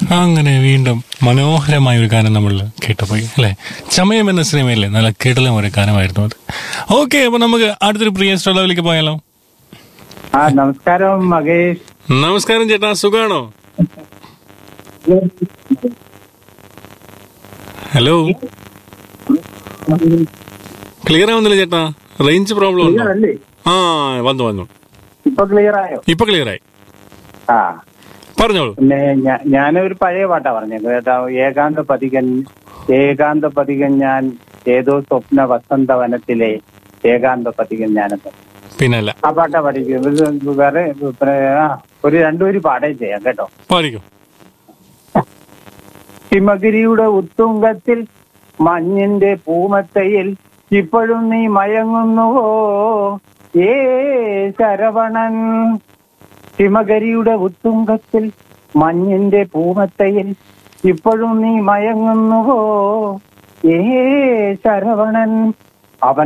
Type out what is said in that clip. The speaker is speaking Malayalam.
അങ്ങനെ വീണ്ടും മനോഹരമായ ഒരു ഗാനം നമ്മൾ കേട്ടുപോയി അല്ലെ ചമയം എന്ന സിനിമയിലെ നല്ല കേട്ടലും ഒരു ഗാനമായിരുന്നു അത് ഓക്കെ അപ്പൊ നമുക്ക് അടുത്തൊരു പ്രിയ സ്റ്റോളവിലേക്ക് പോയാലോ ആ നമസ്കാരം മകേഷ് നമസ്കാരം ചേട്ടാ സുഖാണോ ഹലോ ക്ലിയർ ആവുന്നില്ല ചേട്ടാ റേഞ്ച് പ്രോബ്ലം ഉണ്ടോ അല്ലേ ആ വന്നു വന്നു ഇപ്പൊ ക്ലിയർ ആയോ ഇപ്പൊ ക്ലിയർ ആയി ആ പറഞ്ഞോളൂ പിന്നെ ഞാ- ഞാനൊരു പഴയ പാട്ടാ പറഞ്ഞത് കേട്ടോ ഏകാന്ത പതികൻ ഏകാന്ത പതികൻ ഞാൻ ഏതോ സ്വപ്ന വസന്ത വനത്തിലെ ഏകാന്ത പതികൻ ഞാനെന്ന് പിന്നല്ല ആ പാട്ടാ പഠിക്കും ഇത് വേറെ പിന്നെ, ആ ഒരു രണ്ടുപേര് പാടേ ചെയ്യാം കേട്ടോ പാടിക്കും ഹിമഗിരിയുടെ ഉത്തുംഗത്തിൽ മഞ്ഞിന്റെ പൂമത്തയിൽ ഇപ്പോഴും നീ മയങ്ങുന്നുവോ ഏ ശരവണൻ ഹിമഗരിയുടെ ഉത്തുംഗത്തിൽ മഞ്ഞിന്റെ പൂമത്തയിൽ ഇപ്പോഴും നീ മയങ്ങുന്നുവോ ഏ ശരവണൻ അവൻ